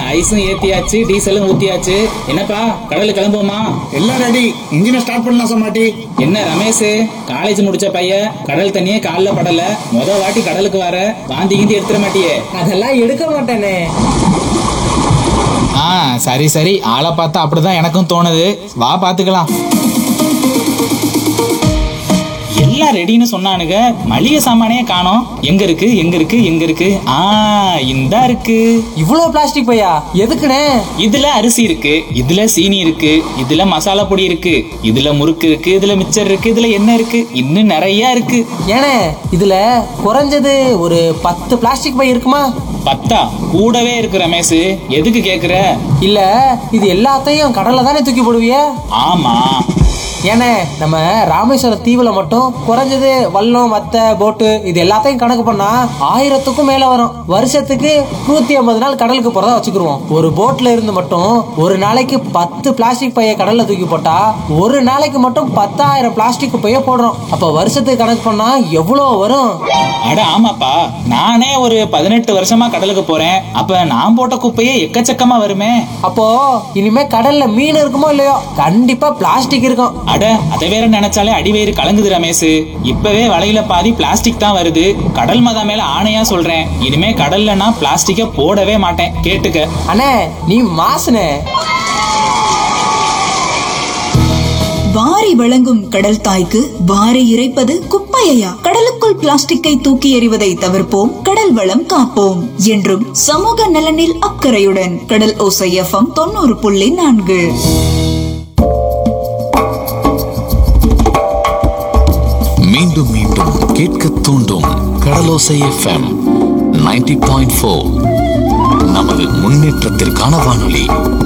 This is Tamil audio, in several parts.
ஐஸும் ஏத்தியாச்சு டீசலும் ஊத்தியாச்சு என்னப்பா கடலுக்கு கிளம்புவோமா எல்லாம் ரெடி இன்ஜினை ஸ்டார்ட் பண்ணலாம் சமாட்டி என்ன ரமேஷ் காலேஜ் முடிச்ச பையன் கடல் தண்ணியே கால்ல படல முத வாட்டி கடலுக்கு வர வாந்தி கீந்தி எடுத்துட மாட்டியே அதெல்லாம் எடுக்க மாட்டேனே ஆ சரி சரி ஆளை பார்த்தா அப்படிதான் எனக்கும் தோணுது வா பாத்துக்கலாம் எல்லாம் ரெடின்னு சொன்னானுங்க மளிகை சாமானே காணோம் எங்க இருக்கு எங்க இருக்கு எங்க இருக்கு ஆ இந்தா இருக்கு இவ்வளோ பிளாஸ்டிக் பையா எதுக்குண்ணே இதுல அரிசி இருக்கு இதுல சீனி இருக்கு இதுல மசாலா பொடி இருக்கு இதுல முறுக்கு இருக்கு இதுல மிச்சர் இருக்கு இதுல என்ன இருக்கு இன்னும் நிறைய இருக்கு ஏனே இதுல குறைஞ்சது ஒரு பத்து பிளாஸ்டிக் பை இருக்குமா பத்தா கூடவே இருக்கு ரமேஷ் எதுக்கு கேக்குற இல்ல இது எல்லாத்தையும் கடல்ல தானே தூக்கி போடுவிய ஆமா ஏனே நம்ம ராமேஸ்வரம் தீவுல மட்டும் குறைஞ்சது வல்லம் வத்தை போட்டு இது எல்லாத்தையும் கணக்கு பண்ணா ஆயிரத்துக்கும் மேல வரும் வருஷத்துக்கு நூத்தி ஐம்பது நாள் கடலுக்கு போறதா வச்சுக்கிருவோம் ஒரு போட்ல இருந்து மட்டும் ஒரு நாளைக்கு பத்து பிளாஸ்டிக் பைய கடல்ல தூக்கி போட்டா ஒரு நாளைக்கு மட்டும் பத்தாயிரம் பிளாஸ்டிக் பைய போடுறோம் அப்ப வருஷத்துக்கு கணக்கு பண்ணா எவ்வளவு வரும் அட ஆமாப்பா நானே ஒரு பதினெட்டு வருஷமா கடலுக்கு போறேன் அப்ப நான் போட்ட குப்பையே எக்கச்சக்கமா வருமே அப்போ இனிமே கடல்ல மீன் இருக்குமோ இல்லையோ கண்டிப்பா பிளாஸ்டிக் இருக்கும் அட அதை வேற நினைச்சாலே அடிவயிறு கலங்குது ரமேஷ் இப்பவே வலையில பாதி பிளாஸ்டிக் தான் வருது கடல் மதா மேல ஆணையா சொல்றேன் இனிமே கடல்ல நான் பிளாஸ்டிக்க போடவே மாட்டேன் கேட்டுக்க அண்ணே நீ மாசுனே வாரி வழங்கும் கடல் தாய்க்கு வாரி இறைப்பது குப்பையா கடலுக்குள் பிளாஸ்டிக்கை தூக்கி எறிவதை தவிர்ப்போம் கடல் வளம் காப்போம் என்றும் சமூக நலனில் அக்கறையுடன் கடல் ஓசை எஃப்எம் தொண்ணூறு புள்ளி நான்கு மீண்டும் மீண்டும் கேட்க தூண்டும் கடலோசை எஃப்எம் 90.4 பாயிண்ட் ஃபோர் நமது முன்னேற்றத்திற்கான வானொலி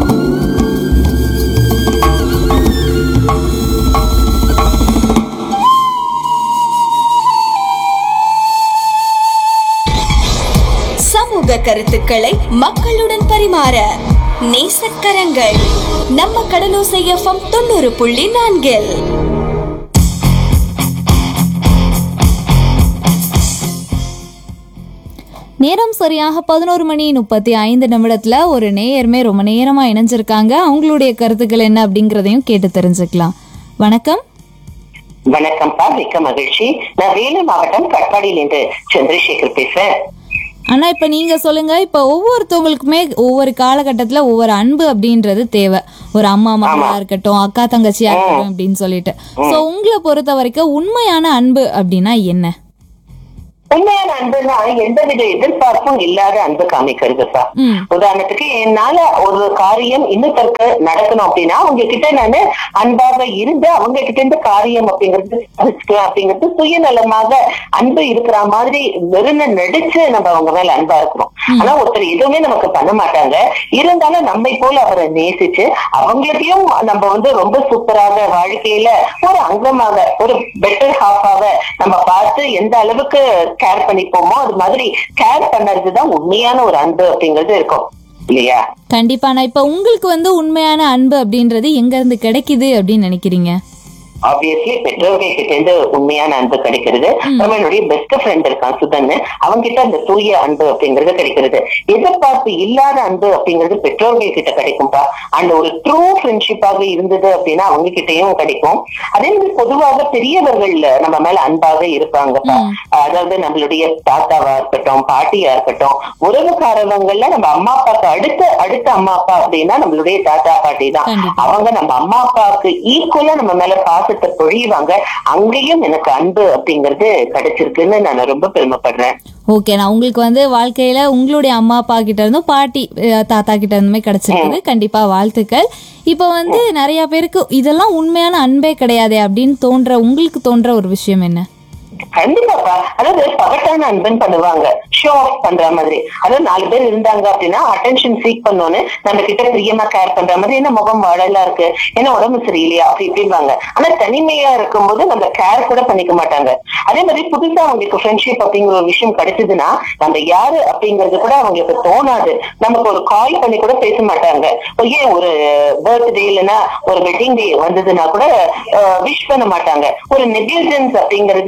சமூக கருத்துக்களை மக்களுடன் பரிமாற நேசக்கரங்கள் நம்ம கடலோசை எஃப்எம் தொண்ணூறு புள்ளி நான்கில் நேரம் சரியாக பதினோரு மணி முப்பத்தி ஐந்து நிமிடத்துல ஒரு நேயருமே ரொம்ப நேரமா இணைஞ்சிருக்காங்க அவங்களுடைய கருத்துக்கள் என்ன அப்படிங்கறதையும் கேட்டு தெரிஞ்சுக்கலாம் வணக்கம் வணக்கம்ப்பா மிக்க மகிழ்ச்சி நான் வேலூர் மாவட்டம் கட்பாடியிலிருந்து சந்திரசேகர் பேசுறேன் ஆனா இப்ப நீங்க சொல்லுங்க இப்ப ஒவ்வொருத்தவங்களுக்குமே ஒவ்வொரு காலகட்டத்துல ஒவ்வொரு அன்பு அப்படின்றது தேவை ஒரு அம்மா மகளா இருக்கட்டும் அக்கா தங்கச்சியா இருக்கட்டும் அப்படின்னு சொல்லிட்டு சோ உங்களை பொறுத்த வரைக்கும் உண்மையான அன்பு அப்படின்னா என்ன உண்மையான அன்புனா எந்தவித எதிர்பார்ப்பும் இல்லாத அன்பு காமிக்கிறதுப்பா ம். உதாரணத்துக்கு என்னால ஒரு காரியம் இன்னொருத்தருக்கு நடக்கணும் அப்படின்னா அவங்க கிட்ட நானு அன்பாக இருந்து அவங்க கிட்ட இருந்து காரியம் அப்படிங்கிறது சாதிச்சுக்கலாம் அப்படிங்கிறது சுயநலமாக அன்பு இருக்கிற மாதிரி வெறுன நடிச்சு நம்ம அவங்க மேல அன்பா இருக்கிறோம் ஆனா ஒருத்தர் எதுவுமே நமக்கு பண்ண மாட்டாங்க இருந்தாலும் நம்மை போல அவரை நேசிச்சு அவங்களையும் நம்ம வந்து ரொம்ப சூப்பராக வாழ்க்கையில ஒரு அங்கமாக ஒரு பெட்டர் ஹாஃபாக நம்ம பார்த்து எந்த அளவுக்கு கேர் பண்ணிப்போமோ அது மாதிரி கேர் பண்ணறதுதான் உண்மையான ஒரு அன்பு அப்படிங்கிறது இருக்கும் இல்லையா கண்டிப்பா நான் இப்ப உங்களுக்கு வந்து உண்மையான அன்பு அப்படின்றது எங்க இருந்து கிடைக்குது அப்படின்னு நினைக்கிறீங்க ஆப்வியஸ்லி பெற்றோர்கள் கிட்ட இருந்து உண்மையான அன்பு கிடைக்கிறது நம்ம என்னுடைய பெஸ்ட் ஃப்ரெண்ட் இருக்கான் சுதன் அவங்க கிட்ட அந்த தூய அன்பு அப்படிங்கிறது கிடைக்கிறது எதிர்பார்ப்பு இல்லாத அன்பு அப்படிங்கிறது பெற்றோர்கள் கிட்ட கிடைக்கும்பா அந்த ஒரு ட்ரூ ஃப்ரெண்ட்ஷிப்பாக இருந்தது அப்படின்னா அவங்க கிட்டயும் கிடைக்கும் அதே மாதிரி பொதுவாக பெரியவர்கள் நம்ம மேல அன்பாக இருப்பாங்கப்பா அதாவது நம்மளுடைய தாத்தாவா இருக்கட்டும் பாட்டியா இருக்கட்டும் உறவுக்காரவங்கள்ல நம்ம அம்மா அப்பாவுக்கு அடுத்த அடுத்த அம்மா அப்பா அப்படின்னா நம்மளுடைய தாத்தா பாட்டி தான் கண்டிப்பா. அவங்க நம்ம அம்மா அப்பாவுக்கு ஈக்குவலா நம்ம மேல பாசத்தை பொழிவாங்க அங்கேயும் எனக்கு அன்பு அப்படிங்கிறது கிடைச்சிருக்குன்னு நான் ரொம்ப பெருமைப்படுறேன் ஓகே நான் உங்களுக்கு வந்து வாழ்க்கையில உங்களுடைய அம்மா அப்பா கிட்ட இருந்தும் பாட்டி அஹ், தாத்தா கிட்ட இருந்துமே கிடைச்சிருக்குது கண்டிப்பா வாழ்த்துக்கள் இப்போ வந்து நிறைய பேருக்கு இதெல்லாம் உண்மையான அன்பே கிடையாதே அப்படின்னு தோன்ற உங்களுக்கு தோன்ற ஒரு விஷயம் என்ன கண்டிப்பாப்பா அதாவது பகட்டான அன்புன்னு பண்ணுவாங்க ஷோ ஆஃப் பண்ற மாதிரி அதாவது நாலு பேர் இருந்தாங்க அப்படின்னா அட்டென்ஷன் சீக் பண்ணோன்னு நம்ம கிட்ட பிரியமா கேர் பண்ற மாதிரி என்ன முகம் வாழலா இருக்கு என்ன உடம்பு சரியில்லையா அப்படி இப்படிம்பாங்க ஆனா தனிமையா இருக்கும்போது நம்ம கேர் கூட பண்ணிக்க மாட்டாங்க அதே மாதிரி புதுசா அவங்களுக்கு ஃப்ரெண்ட்ஷிப் அப்படிங்கிற ஒரு விஷயம் கிடைச்சதுன்னா நம்ம யாரு அப்படிங்கிறது கூட அவங்களுக்கு தோணாது நமக்கு ஒரு கால் பண்ணி கூட பேச மாட்டாங்க ஏன் ஒரு பர்த்டே இல்லைன்னா ஒரு வெட்டிங் டே வந்ததுன்னா கூட விஷ் பண்ண மாட்டாங்க ஒரு நெக்லிஜென்ஸ் அப்படிங்கிறது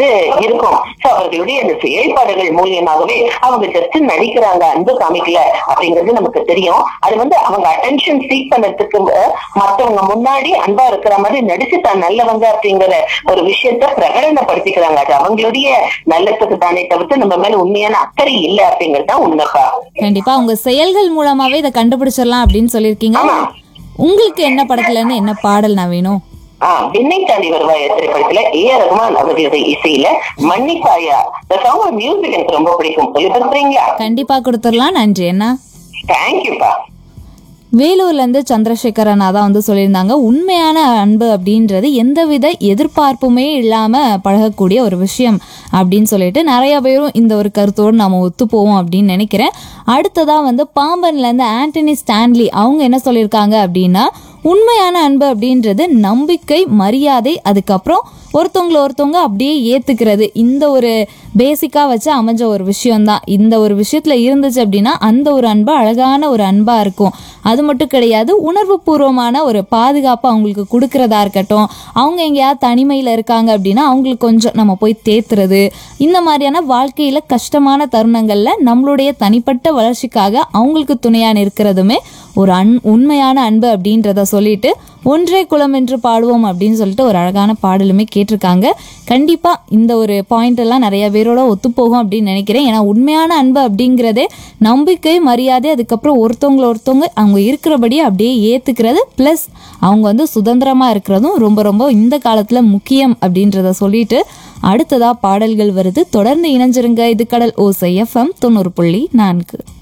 இருக்கும் சோ அவர்களுடைய அந்த செயல்பாடுகள் மூலியமாகவே அவங்க ஜஸ்ட் நடிக்கிறாங்க அன்பு காமிக்கல அப்படிங்கிறது நமக்கு தெரியும் அது வந்து அவங்க அட்டென்ஷன் சீக் பண்ணதுக்கு அஹ், மத்தவங்க முன்னாடி அன்பா இருக்கிற மாதிரி நடிச்சு தான் நல்லவங்க அப்படிங்கிற ஒரு விஷயத்த பிரகடனப்படுத்திக்கிறாங்க அது அவங்களுடைய நல்லத்துக்கு தானே தவிர்த்து நம்ம மேல உண்மையான அக்கறை இல்லை அப்படிங்கிறது தான் உண்மைப்பா கண்டிப்பா உங்க செயல்கள் மூலமாவே இதை கண்டுபிடிச்சிடலாம் அப்படின்னு சொல்லியிருக்கீங்க ஆமா. உங்களுக்கு என்ன படத்துல இருந்து என்ன பாடல் நான் வேணும் ஆஹ் விண்ணை தாண்டி வருவாய் திரைப்படத்துல ஏ ஆர் ரகுமான் அவர்களுடைய இசையில மன்னிப்பாயா இந்த சாங் மியூசிக் எனக்கு ரொம்ப பிடிக்கும் ஒளிபரப்புறீங்களா கண்டிப்பா கொடுத்துடலாம் நன்றி என்ன தேங்க்யூப்பா வேலூர்ல இருந்து சந்திரசேகரன் தான் வந்து சொல்லியிருந்தாங்க உண்மையான அன்பு அப்படின்றது எந்தவித எதிர்பார்ப்புமே இல்லாம பழகக்கூடிய ஒரு விஷயம் அப்படின்னு சொல்லிட்டு நிறைய பேரும் இந்த ஒரு கருத்தோடு நாம ஒத்து போவோம் அப்படின்னு நினைக்கிறேன் அடுத்ததா வந்து பாம்பன்ல இருந்து ஆண்டனி ஸ்டான்லி அவங்க என்ன சொல்லியிருக்காங்க அப்படின்னா உண்மையான அன்பு அப்படின்றது நம்பிக்கை மரியாதை அதுக்கப்புறம் ஒருத்தவங்களை ஒருத்தவங்க அப்படியே ஏத்துக்கிறது இந்த ஒரு பேசிக்கா வச்சு அமைஞ்ச ஒரு விஷயம்தான் இந்த ஒரு விஷயத்துல இருந்துச்சு அப்படின்னா அந்த ஒரு அன்பு அழகான ஒரு அன்பா இருக்கும் அது மட்டும் கிடையாது உணர்வு பூர்வமான ஒரு பாதுகாப்பு அவங்களுக்கு கொடுக்கறதா இருக்கட்டும் அவங்க எங்கேயாவது தனிமையில இருக்காங்க அப்படின்னா அவங்களுக்கு கொஞ்சம் நம்ம போய் தேத்துறது இந்த மாதிரியான வாழ்க்கையில கஷ்டமான தருணங்கள்ல நம்மளுடைய தனிப்பட்ட வளர்ச்சிக்காக அவங்களுக்கு துணையா நிற்கிறதுமே ஒரு அன் உண்மையான அன்பு அப்படின்றத சொல்லிட்டு ஒன்றே குலம் என்று பாடுவோம் அப்படின்னு சொல்லிட்டு ஒரு அழகான பாடலுமே கேட்டிருக்காங்க கண்டிப்பா இந்த ஒரு பாயிண்ட் எல்லாம் நிறைய பேரோட ஒத்துப்போகும் அப்படின்னு நினைக்கிறேன் ஏன்னா உண்மையான அன்பு அப்படிங்கிறதே நம்பிக்கை மரியாதை அதுக்கப்புறம் ஒருத்தவங்கள ஒருத்தவங்க அவங்க இருக்கிறபடியே அப்படியே ஏத்துக்கிறது ப்ளஸ் அவங்க வந்து சுதந்திரமா இருக்கிறதும் ரொம்ப ரொம்ப இந்த காலத்துல முக்கியம் அப்படின்றத சொல்லிட்டு அடுத்ததா பாடல்கள் வருது தொடர்ந்து இணைஞ்சிருங்க இது கடல் ஓசை எஃப்எம் தொண்ணூறு புள்ளி நான்கு